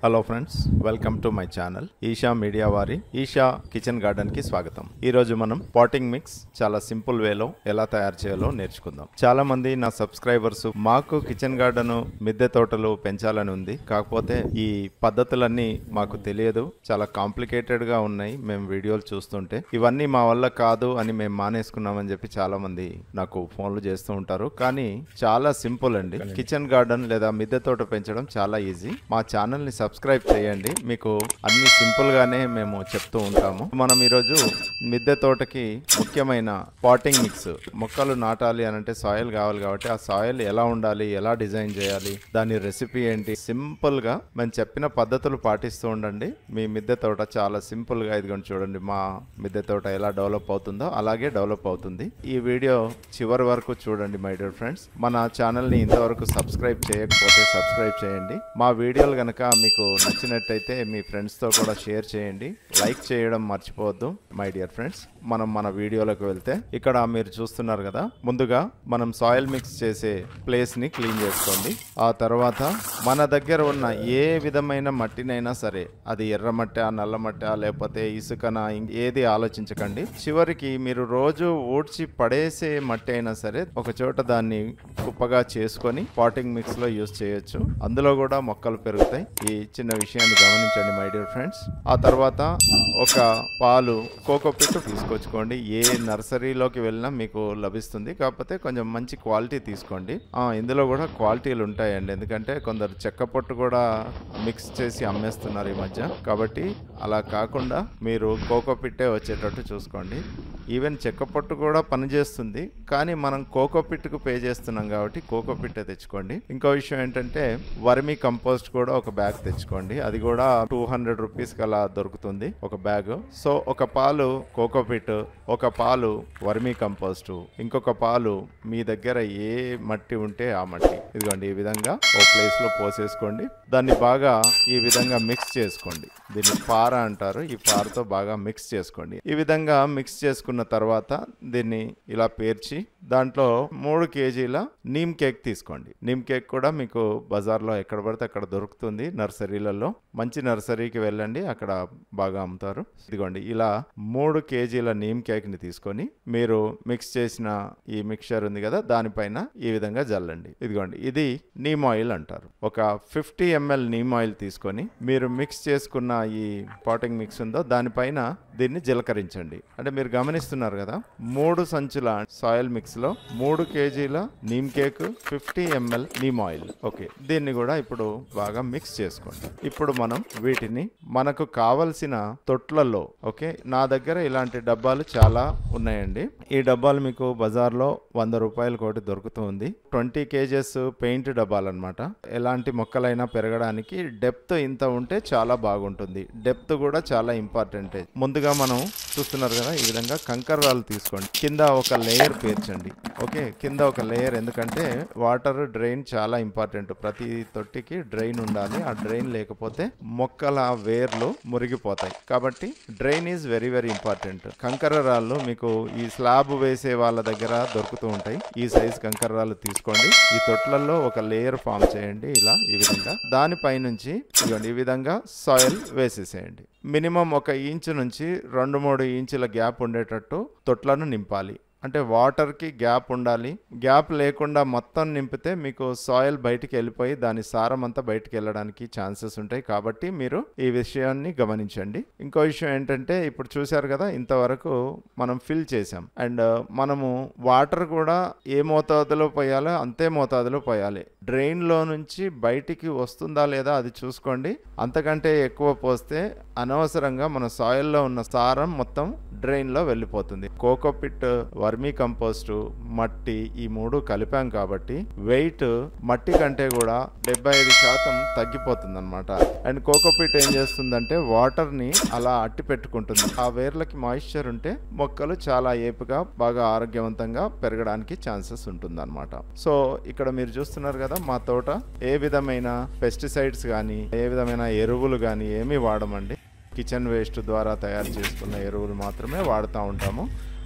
hello friends welcome to my channel Isha media వారి Isha kitchen garden కి స్వాగతం ఈ రోజు మనం పాటింగ్ మిక్స్ చాలా సింపుల్ వేలో ఎలా తయారు చేయాలో నేర్చుకుందాం చాలా మంది నా సబ్స్క్రైబర్స్ మాకు కిచెన్ గార్డెన్ మిద్దె తోటలు పెంచాలని ఉంది కాకపోతే ఈ పద్ధతులన్నీ మాకు తెలియదు చాలా కాంప్లికేటెడ్ గా ఉన్నాయి మేము వీడియోలు చూస్తుంటే ఇవన్నీ మా వల్ల కాదు అని మేము మానేసుకున్నామని చెప్పి చాలా మంది నాకు ఫోన్లు చేస్తూ ఉంటారు కానీ చాలా సింపుల్ అండి కిచెన్ గార్డెన్ లేదా మిద్దె తోట పెంచడం చాలా ఈజీ మా ఛానల్ ని సబ్స్క్రైబ్ చేయండి మీకు అన్ని సింపుల్ గానే మేము చెప్తూ ఉంటాము మనం ఈరోజు మిద్దె తోటకి ముఖ్యమైన పాటింగ్ మిక్స్ మొక్కలు నాటాలి అని అంటే సాయిల్ కావాలి కాబట్టి ఆ సాయిల్ ఎలా ఉండాలి ఎలా డిజైన్ చేయాలి దాని రెసిపీ ఏంటి సింపుల్ గా మేము చెప్పిన పద్ధతులు పాటిస్తూ ఉండండి మీ మిద్దె తోట చాలా సింపుల్ గా ఇదిగోండి చూడండి మా మిద్దె తోట ఎలా డెవలప్ అవుతుందో అలాగే డెవలప్ అవుతుంది ఈ వీడియో చివరి వరకు చూడండి మై డియర్ ఫ్రెండ్స్ మన ఛానల్ ని ఇంతవరకు సబ్స్క్రైబ్ చేయకపోతే సబ్స్క్రైబ్ చేయండి మా వీడియోలు కనుక మీకు నచ్చినట్టయితే మీ ఫ్రెండ్స్ తో కూడా షేర్ చేయండి లైక్ చేయడం మర్చిపోవద్దు మై డియర్ ఫ్రెండ్స్ మనం మన వీడియోలోకి వెళ్తే ఇక్కడ మీరు చూస్తున్నారు కదా ముందుగా మనం సాయిల్ మిక్స్ చేసే ప్లేస్ ని క్లీన్ చేసుకోండి ఆ తర్వాత మన దగ్గర ఉన్న ఏ విధమైన మట్టినైనా సరే అది ఎర్ర మట్టి నల్ల మట్టి లేకపోతే ఇసుకన ఇం- ఏది ఆలోచించకండి చివరికి మీరు రోజు ఊడ్చి పడేసే మట్టి అయినా సరే ఒక చోట దాన్ని కుప్పగా చేసుకొని పాటింగ్ మిక్స్ లో యూస్ చేయొచ్చు అందులో కూడా మొక్కలు పెరుగుతాయి ఈ చిన్న విషయాన్ని గమనించండి మై డియర్ ఫ్రెండ్స్ ఆ తర్వాత ఒక పాలు కోకోపిట్ తీసుకొచ్చుకోండి ఏ నర్సరీలోకి వెళ్ళినా మీకు లభిస్తుంది కాకపోతే కొంచెం మంచి క్వాలిటీ తీసుకోండి ఆ, ఇందులో కూడా క్వాలిటీలు ఉంటాయండి ఎందుకంటే కొందరు చెక్క పొట్టు కూడా మిక్స్ చేసి అమ్మేస్తున్నారు ఈ మధ్య కాబట్టి అలా కాకుండా మీరు కోకో పిట్టే వచ్చేటట్టు చూసుకోండి ఈవెన్ చెక్క పొట్టు కూడా పనిచేస్తుంది కానీ మనం కోకో పిట్కు పే చేస్తున్నాం కాబట్టి కోకో పిట్టే తెచ్చుకోండి ఇంకో విషయం ఏంటంటే వర్మీ కంపోస్ట్ కూడా ఒక బ్యాగ్ తెచ్చుకోండి అది కూడా టూ హండ్రెడ్ రూపీస్ అలా దొరుకుతుంది ఒక బ్యాగ్ సో ఒక పాలు కోకో పిట్ ఒక పాలు వర్మీ కంపోస్ట్ ఇంకొక పాలు మీ దగ్గర ఏ మట్టి ఉంటే ఆ మట్టి ఇదిగోండి ఈ విధంగా ఓ ప్లేస్ లో పోసేసుకోండి దాన్ని బాగా ఈ విధంగా మిక్స్ చేసుకోండి దీన్ని పార అంటారు ఈ పారతో బాగా మిక్స్ చేసుకోండి ఈ విధంగా మిక్స్ చేసుకున్న తర్వాత దీన్ని ఇలా పేర్చి దాంట్లో మూడు కేజీల నీమ్ కేక్ తీసుకోండి నీమ్ కేక్ కూడా మీకు బజార్లో ఎక్కడ పడితే అక్కడ దొరుకుతుంది నర్సరీలలో మంచి నర్సరీకి వెళ్ళండి అక్కడ బాగా అమ్ముతారు ఇదిగోండి ఇలా మూడు కేజీల నీమ్ కేక్ ని తీసుకొని మీరు మిక్స్ చేసిన ఈ మిక్చర్ ఉంది కదా దానిపైన ఈ విధంగా జల్లండి ఇదిగోండి ఇది నీమ్ ఆయిల్ అంటారు ఒక ఫిఫ్టీ ఎంఎల్ నీమ్ ఆయిల్ తీసుకొని మీరు మిక్స్ చేసుకున్న ఈ పాటింగ్ మిక్స్ ఉందో దానిపైన దీన్ని జీలకరించండి అంటే మీరు గమనిస్తున్నారు కదా మూడు సంచుల సాయిల్ మిక్స్ లో మూడు కేజీల neem cake fifty ML neem oil okay దీన్ని కూడా ఇప్పుడు బాగా మిక్స్ చేసుకోండి ఇప్పుడు మనం వీటిని మనకు కావలసిన తొట్లలో ఓకే నా దగ్గర ఇలాంటి డబ్బాలు చాలా ఉన్నాయండి ఈ డబ్బాలు మీకు బజార్లో వంద రూపాయల కోటి దొరుకుతుంది ట్వంటీ కేజెస్ పెయింట్ డబ్బాలు అనమాట ఎలాంటి మొక్కలైనా పెరగడానికి డెప్త్ ఇంత ఉంటే చాలా బాగుంటుంది డెప్త్ కూడా చాలా ఇంపార్టెంట్ ముందుగా మనం చూస్తున్నారు కదా ఈ విధంగా కంకర రాళ్ళు తీసుకోండి కింద ఒక లేయర్ పేర్చండి ఓకే కింద ఒక లేయర్ ఎందుకంటే వాటర్ డ్రైన్ చాలా ఇంపార్టెంట్ ప్రతి తొట్టికి డ్రైన్ ఉండాలి ఆ డ్రైన్ లేకపోతే మొక్కల వేర్లు మురిగిపోతాయి కాబట్టి drain is very very important కంకర రాళ్ళు మీకు ఈ స్లాబ్ వేసే వాళ్ళ దగ్గర దొరుకుతూ ఉంటాయి ఈ సైజ్ కంకర రాళ్ళు తీసుకోండి ఈ తొట్లలో ఒక లేయర్ ఫామ్ చేయండి ఇలా ఈ విధంగా దానిపై నుంచి ఇదిగోండి ఈ విధంగా సాయిల్ వేసేసేయండి మినిమం ఒక ఇంచు నుంచి రెండు మూడు ఇంచుల గ్యాప్ ఉండేటట్టు తొట్లను నింపాలి అంటే వాటర్కి గ్యాప్ ఉండాలి గ్యాప్ లేకుండా మొత్తం నింపితే మీకు సాయిల్ బయటికి వెళ్ళిపోయి దాని సారం అంతా బయటికి వెళ్ళడానికి ఛాన్సెస్ ఉంటాయి కాబట్టి మీరు ఈ విషయాన్ని గమనించండి ఇంకో విషయం ఏంటంటే ఇప్పుడు చూశారు కదా ఇంతవరకు మనం ఫిల్ చేసాం అండ్ మనము వాటర్ కూడా ఏ మోతాదులో పోయాలో అంతే మోతాదులో పోయాలి డ్రైన్లో నుంచి బయటికి వస్తుందా లేదా అది చూసుకోండి అంతకంటే ఎక్కువ పోస్తే అనవసరంగా మన సాయిల్లో ఉన్న సారం మొత్తం డ్రైన్లో వెళ్ళిపోతుంది కోకోపిట్ వర్మీ కంపోస్ట్ మట్టి ఈ మూడు కలిపాం కాబట్టి వెయిట్ మట్టి కంటే కూడా డెబ్బై ఐదు శాతం తగ్గిపోతుంది అనమాట అండ్ కోకోపిట్ ఏం చేస్తుందంటే వాటర్ ని అలా అట్టి పెట్టుకుంటుంది ఆ వేర్లకి మాయిశ్చర్ ఉంటే మొక్కలు చాలా ఏపుగా బాగా ఆరోగ్యవంతంగా పెరగడానికి ఛాన్సెస్ ఉంటుంది అనమాట సో ఇక్కడ మీరు చూస్తున్నారు కదా మా తోట ఏ విధమైన పెస్టిసైడ్స్ కానీ ఏ విధమైన ఎరువులు కానీ ఏమీ వాడమండి కిచెన్ వేస్ట్ ద్వారా తయారు చేసుకున్న ఎరువులు మాత్రమే వాడుతూ ఉంటాము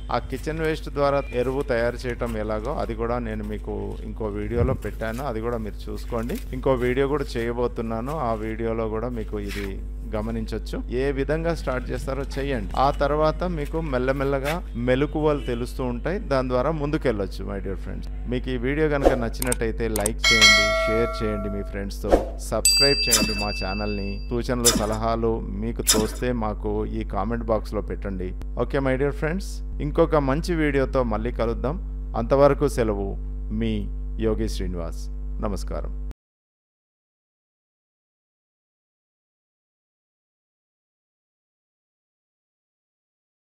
ఆ కిచెన్ వేస్ట్ ద్వారా ఎరువు తయారు చేయటం ఎలాగో అది కూడా నేను మీకు ఇంకో వీడియోలో పెట్టాను అది కూడా మీరు చూసుకోండి ఇంకో వీడియో కూడా చేయబోతున్నాను ఆ వీడియోలో కూడా మీకు ఇది గమనించవచ్చు ఏ విధంగా స్టార్ట్ చేస్తారో చెయ్యండి ఆ తర్వాత మీకు మెల్లమెల్లగా మెలకువలు తెలుస్తూ ఉంటాయి దాని ద్వారా ముందుకెళ్ళొచ్చు మై డియర్ ఫ్రెండ్స్ మీకు ఈ వీడియో కనుక నచ్చినట్టయితే లైక్ చేయండి షేర్ చేయండి మీ ఫ్రెండ్స్తో సబ్స్క్రైబ్ చేయండి మా ఛానల్ని సూచనలు సలహాలు మీకు తోస్తే మాకు ఈ కామెంట్ బాక్స్లో పెట్టండి ఓకే మై డియర్ ఫ్రెండ్స్ ఇంకొక మంచి వీడియోతో మళ్ళీ కలుద్దాం అంతవరకు సెలవు మీ యోగి శ్రీనివాస్ నమస్కారం